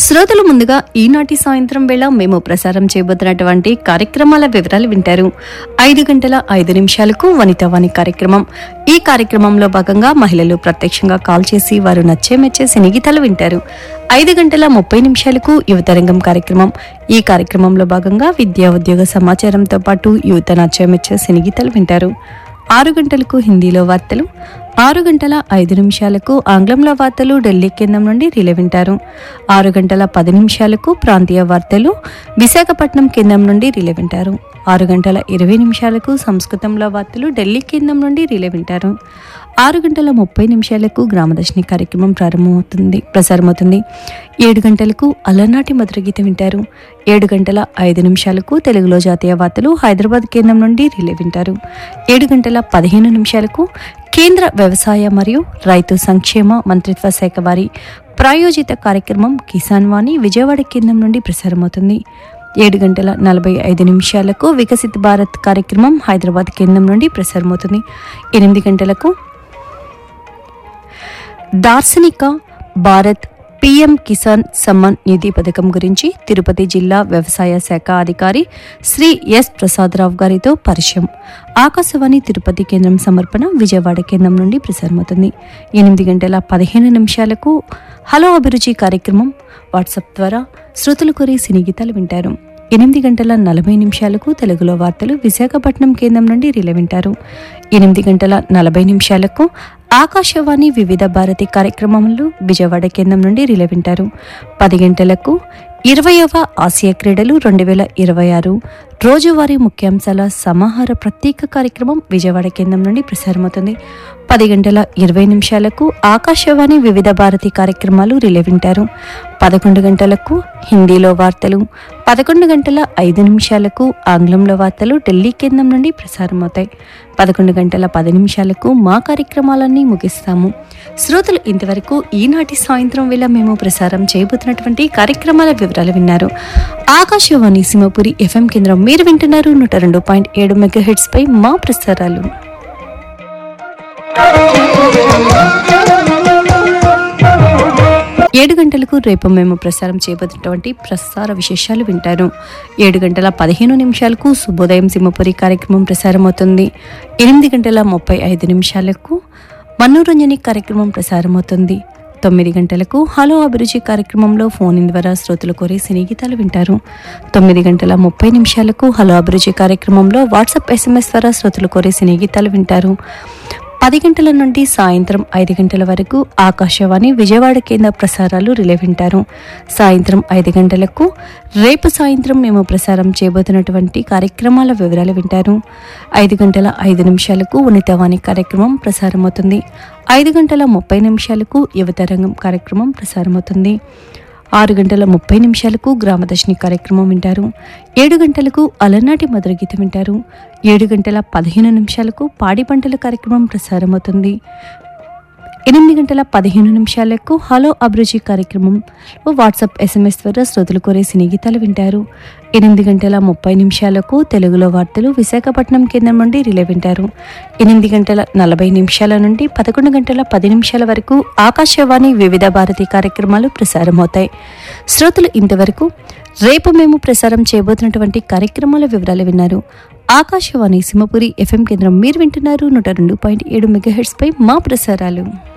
శ్రోతలు ముందుగా ఈనాటి సాయంత్రం వేళ మేము ప్రసారం చేయబోతున్నటువంటి కార్యక్రమాల వివరాలు వింటారు ఐదు గంటల ఐదు నిమిషాలకు వనితవాణి కార్యక్రమం ఈ కార్యక్రమంలో భాగంగా మహిళలు ప్రత్యక్షంగా కాల్ చేసి వారు నచ్చే మెచ్చే సినిగీతాలు వింటారు ఐదు గంటల ముప్పై నిమిషాలకు యువతరంగం కార్యక్రమం ఈ కార్యక్రమంలో భాగంగా విద్యా ఉద్యోగ సమాచారంతో పాటు యువత నచ్చే మెచ్చే సినిగీతాలు వింటారు ఆరు గంటలకు హిందీలో వార్తలు ఆరు గంటల ఐదు నిమిషాలకు ఆంగ్లంలో వార్తలు ఢిల్లీ కేంద్రం నుండి రిలే వింటారు ఆరు గంటల పది నిమిషాలకు ప్రాంతీయ వార్తలు విశాఖపట్నం కేంద్రం నుండి రిలే వింటారు ఆరు గంటల ఇరవై నిమిషాలకు సంస్కృతంలో వార్తలు ఢిల్లీ కేంద్రం నుండి రిలే వింటారు ఆరు గంటల ముప్పై నిమిషాలకు గ్రామదర్శిని కార్యక్రమం ప్రారంభమవుతుంది ప్రసారమవుతుంది ఏడు గంటలకు అలనాటి మధుర గీతం వింటారు ఏడు గంటల ఐదు నిమిషాలకు తెలుగులో జాతీయ వార్తలు హైదరాబాద్ కేంద్రం నుండి రిలే వింటారు ఏడు గంటల పదిహేను నిమిషాలకు కేంద్ర వ్యవసాయ మరియు రైతు సంక్షేమ మంత్రిత్వ శాఖ వారి ప్రాయోజిత కార్యక్రమం కిసాన్ వాణి విజయవాడ కేంద్రం నుండి ప్రసారమవుతుంది ఏడు గంటల నలభై ఐదు నిమిషాలకు వికసిత్ భారత్ కార్యక్రమం హైదరాబాద్ కేంద్రం నుండి ప్రసారమవుతుంది ఎనిమిది గంటలకు దార్శనిక భారత్ పీఎం కిసాన్ సమ్మాన్ నిధి పథకం గురించి తిరుపతి జిల్లా వ్యవసాయ శాఖ అధికారి శ్రీ ఎస్ ప్రసాదరావు గారితో పరిచయం ఆకాశవాణి తిరుపతి కేంద్రం సమర్పణ విజయవాడ కేంద్రం నుండి ప్రసారమవుతుంది ఎనిమిది గంటల పదిహేను నిమిషాలకు హలో అభిరుచి కార్యక్రమం వాట్సాప్ ద్వారా శ్రోతలు కోరి సినీ గీతాలు వింటారు ఎనిమిది గంటల నలభై నిమిషాలకు తెలుగులో వార్తలు విశాఖపట్నం కేంద్రం నుండి రిలే వింటారు ఎనిమిది గంటల నలభై నిమిషాలకు ఆకాశవాణి వివిధ భారతి కార్యక్రమంలో విజయవాడ కేంద్రం నుండి రిలే వింటారు పది గంటలకు ఇరవయవ ఆసియా క్రీడలు రెండు వేల ఇరవై ఆరు రోజువారీ ముఖ్యాంశాల సమాహార ప్రత్యేక కార్యక్రమం విజయవాడ కేంద్రం నుండి ప్రసారమవుతుంది పది గంటల ఇరవై నిమిషాలకు ఆకాశవాణి వివిధ భారతి కార్యక్రమాలు రిలే వింటారు పదకొండు గంటలకు హిందీలో వార్తలు పదకొండు గంటల ఐదు నిమిషాలకు ఆంగ్లంలో వార్తలు ఢిల్లీ కేంద్రం నుండి ప్రసారమవుతాయి పదకొండు గంటల పది నిమిషాలకు మా కార్యక్రమాలన్నీ ముగిస్తాము శ్రోతలు ఇంతవరకు ఈనాటి సాయంత్రం వేళ మేము ప్రసారం చేయబోతున్నటువంటి కార్యక్రమాల వివరాలు విన్నారు ఆకాశవాణి సింహపురి ఎఫ్ఎం కేంద్రం మీరు వింటున్నారు నూట రెండు పాయింట్ ఏడు మెగా హెడ్స్ పై మా ప్రసారాలు ఏడు గంటలకు రేపు మేము ప్రసారం చేయబోతున్నటువంటి ప్రసార విశేషాలు వింటారు ఏడు గంటల పదిహేను నిమిషాలకు శుభోదయం సింహపురి కార్యక్రమం ప్రసారమవుతుంది ఎనిమిది గంటల ముప్పై ఐదు నిమిషాలకు మనోరంజని కార్యక్రమం ప్రసారమవుతుంది తొమ్మిది గంటలకు హలో అభిరుచి కార్యక్రమంలో ఫోన్ ఇన్ ద్వారా శ్రోతలు కోరే సినీ గీతాలు వింటారు తొమ్మిది గంటల ముప్పై నిమిషాలకు హలో అభిరుచి కార్యక్రమంలో వాట్సాప్ ఎస్ఎంఎస్ ద్వారా శ్రోతలు కోరే సినీ గీతాలు వింటారు పది గంటల నుండి సాయంత్రం ఐదు గంటల వరకు ఆకాశవాణి విజయవాడ కేంద్ర ప్రసారాలు రిలే వింటారు సాయంత్రం ఐదు గంటలకు రేపు సాయంత్రం మేము ప్రసారం చేయబోతున్నటువంటి కార్యక్రమాల వివరాలు వింటారు ఐదు గంటల ఐదు నిమిషాలకు ఉన్నతవాణి కార్యక్రమం ప్రసారమవుతుంది ఐదు గంటల ముప్పై నిమిషాలకు యువతరంగం కార్యక్రమం ప్రసారమవుతుంది ఆరు గంటల ముప్పై నిమిషాలకు గ్రామదర్శిని కార్యక్రమం వింటారు ఏడు గంటలకు అలనాటి మధుర గీతం వింటారు ఏడు గంటల పదిహేను నిమిషాలకు పాడి పంటల కార్యక్రమం ప్రసారమవుతుంది ఎనిమిది గంటల పదిహేను నిమిషాలకు హలో అభిరుచి కార్యక్రమంలో వాట్సాప్ ఎస్ఎంఎస్ ద్వారా శ్రోతలు కోరే సినీ గీతాలు వింటారు ఎనిమిది గంటల ముప్పై నిమిషాలకు తెలుగులో వార్తలు విశాఖపట్నం కేంద్రం నుండి రిలే వింటారు ఎనిమిది గంటల నలభై నిమిషాల నుండి పదకొండు గంటల పది నిమిషాల వరకు ఆకాశవాణి వివిధ భారతి కార్యక్రమాలు ప్రసారమవుతాయి శ్రోతలు ఇంతవరకు రేపు మేము ప్రసారం చేయబోతున్నటువంటి కార్యక్రమాల వివరాలు విన్నారు ఆకాశవాణి సింహపురి ఎఫ్ఎం కేంద్రం మీరు వింటున్నారు నూట రెండు పాయింట్ ఏడు మెగాహెడ్స్ పై మా ప్రసారాలు